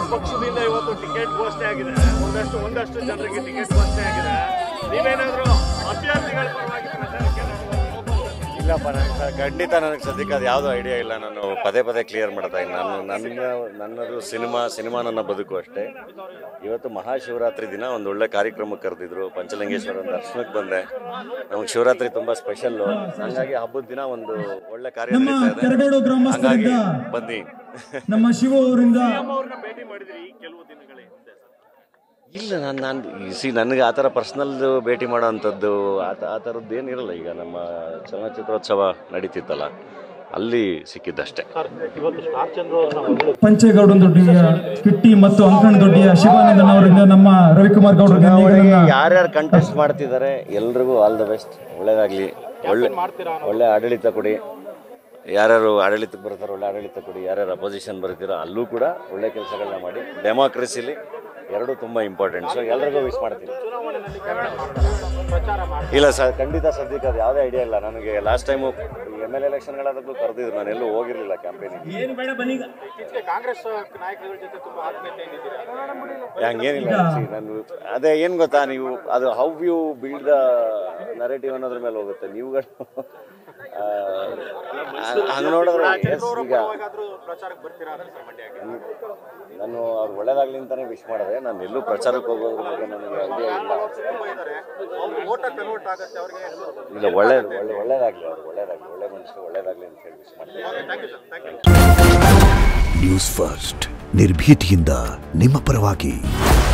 ಪಕ್ಷದಿಂದ ಇವತ್ತು ಟಿಕೆಟ್ ಘೋಷಣೆ ಆಗಿದೆ ಒಂದಷ್ಟು ಒಂದಷ್ಟು ಜನರಿಗೆ ಟಿಕೆಟ್ ಘೋಷಣೆ ಆಗಿದೆ ನೀವೇನಾದ್ರೂ ಅಭ್ಯರ್ಥಿಗಳ ಪರವಾಗಿ ಪ್ರಚಾರಕ್ಕೆ ಇಲ್ಲಪ್ಪ ನನಗೆ ಖಂಡಿತ ನನಗೆ ಸದ್ಯಕ್ಕೆ ಅದು ಯಾವುದೂ ಐಡಿಯಾ ಇಲ್ಲ ನಾನು ಪದೇ ಪದೇ ಕ್ಲಿಯರ್ ಮಾಡ್ತಾ ಇದ್ದೀನಿ ನಾನು ನನ್ನ ನನ್ನದು ಸಿನಿಮಾ ಸಿನಿಮಾ ನನ್ನ ಬದುಕು ಅಷ್ಟೇ ಇವತ್ತು ಮಹಾಶಿವರಾತ್ರಿ ದಿನ ಒಂದು ಒಳ್ಳೆ ಕಾರ್ಯಕ್ರಮಕ್ಕೆ ಕರೆದಿದ್ರು ಪಂಚಲಿಂಗೇಶ್ವರ ದರ್ಶನಕ್ಕೆ ಬಂದೆ ನಮಗೆ ಶಿವರಾತ್ರಿ ತುಂಬ ಸ್ಪೆಷಲ್ಲು ಹಂಗಾಗಿ ಹಬ್ಬದ ದಿನ ಒಂದು ಒಳ್ಳೆ ಕಾರ್ಯ ನಮ್ಮ ನಡೀತಾ ಇದೆ ಕೆರಗೋಡು ಹಂಗಾಗಿ ಗ್ರಾಮಸ್ಥರಿಂದ ಬನ್ನಿ ನಮ್ಮ ಶಿವ ಅವರಿಂದ ಅವ್ರನ್ನ ಭೇಟಿ ಮಾಡಿದ್ರಿ ಈ ಕೆಲವು ದಿನಗಳ ಹಿಂದೆ ಸರ್ ಇಲ್ಲ ನಾನು ನಾನು ಸಿ ನನಗೆ ಆ ಥರ ಪರ್ಸ್ನಲ್ ಭೇಟಿ ಮಾಡೋ ಅಂಥದ್ದು ಆ ತ- ಆ ಥರದ್ದು ಏನಿರಲ್ಲ ಈಗ ನಮ್ಮ ಚಲನಚಿತ್ರೋತ್ಸವ ನಡೀತಿತ್ತಲ್ಲ ಅಲ್ಲಿ ಸಿಕ್ಕಿದ್ದಷ್ಟೇ ಇವತ್ತು ಸ್ಟಾರ್ ಚಂದ್ರ ಅವ್ರನ್ನ ಮೊದಲು ಪಂಚೇಗೌಡ ದೊಡ್ಡಿಯ ಕಿಟ್ಟಿ ಮತ್ತು ಅಂಕಣ ದೊಡ್ಡಿಯ ಶಿವಾನಂದನ್ ಅವರಿಂದ ನಮ್ಮ ರವಿಕುಮಾರ್ ಗೌಡರ ಚುನಾವಣೆಗೆ ಯಾರ್ಯಾರು ಕಂಟೆಸ್ಟ್ ಮಾಡ್ತಿದ್ದಾರೆ ಎಲ್ರಿಗೂ ಆಲ್ ದ ಬೆಸ್ಟ್ ಒಳ್ಳೇದಾಗಲಿ ಒಳ್ಳೆ ಒಳ್ಳೆ ಆಡಳಿತ ಕೊಡಿ ಯಾರ್ಯಾರು ಆಡಳಿತಕ್ಕೆ ಬರ್ತಾರೋ ಒಳ್ಳೆ ಆಡಳಿತ ಕೊಡಿ ಯಾರ್ಯಾರು ಅಪೋಸಿಷನ್ ಬರ್ತೀರೋ ಅಲ್ಲೂ ಕೂಡ ಒಳ್ಳೆ ಕೆಲಸಗಳನ್ನ ಮಾಡಿ ಡೆಮಾಕ್ರಸಿಲಿ ಎರಡೂ ತುಂಬ ಇಂಪಾರ್ಟೆಂಟ್ ಸೊ ಎಲ್ರಿಗೂ ವಿಶ್ ಮಾಡ್ತೀನಿ ಪ್ರಚಾರ ಮಾಡಿ ಇಲ್ಲ ಸರ್ ಖಂಡಿತ ಸದ್ಯಕ್ಕೆ ಅದು ಯಾವುದೇ ಐಡಿಯಾ ಇಲ್ಲ ನನಗೆ ಲಾಸ್ಟ್ ಟೈಮು ಎಮ್ ಎಲ್ ಎಲೆಕ್ಷನ್ಗಳಾದಾಗಲೂ ಕರೆದಿದ್ರು ನಾನು ಎಲ್ಲೂ ಹೋಗಿರಲಿಲ್ಲ ಕ್ಯಾಂಪೇನಿಗೆ ಇತ್ತೀಚೆಗೆ ಕಾಂಗ್ರೆಸ್ ನಾಯಕರ ಜೊತೆ ತುಂಬಾ ಆತ್ಮೀಯತೆ ಹಂಗೇನಿಲ್ಲ see, ನಾನು ಅದೇ ಏನು ಗೊತ್ತಾ ನೀವು ಅದು how you build the narrative ಅನ್ನೋದ್ರ ಮೇಲೆ ಹೋಗುತ್ತೆ ನೀವುಗಳು ಹಂಗೆ ನೋಡಿದ್ರೆ yes, ಈಗ ಯಾವಾಗಾದ್ರೂ ಪ್ರಚಾರಕ್ಕೆ ಬರ್ತೀರಾ ಸರ್ ಮಂಡ್ಯಕ್ಕೆ ನಾನು ಅವ್ರು ಒಳ್ಳೇದಾಗ್ಲಿ ಅಂತಾನೆ ವಿಶ್ ಮಾಡಿದೆ ನಾನು ಎಲ್ಲೂ ಪ್ರಚಾರಕ್ಕೆ ಹೋಗೋದ್ರ ಬಗ್ಗೆ ನನಗೆ ಐಡಿಯಾ ಇಲ್ಲ ತುಂಬಾ ಇದ್ದಾರೆ ಅವ್ರು ಓಟ ಕನ್ವರ್ಟ್ ಆಗುತ್ತೆ ಅವ್ರಿಗೆ ಇಲ್ಲ ಒಳ್ಳೇದು ಒಳ್ಳೆ ಒಳ್ಳೇದಾಗಲಿ ಅವ್ರು ಒಳ್ಳೇದಾಗಲಿ ಒಳ್ಳೆ ಮನುಷ್ಯರು ಒಳ್ಳೇದಾಗಲಿ ಅಂತ ಹೇಳಿ ವಿಶ್ ಮಾಡ್ತೀನಿ thank you sir thank you news first ನಿರ್ಭೀತಿಯಿಂದ ನಿಮ್ಮ ಪರವಾಗಿ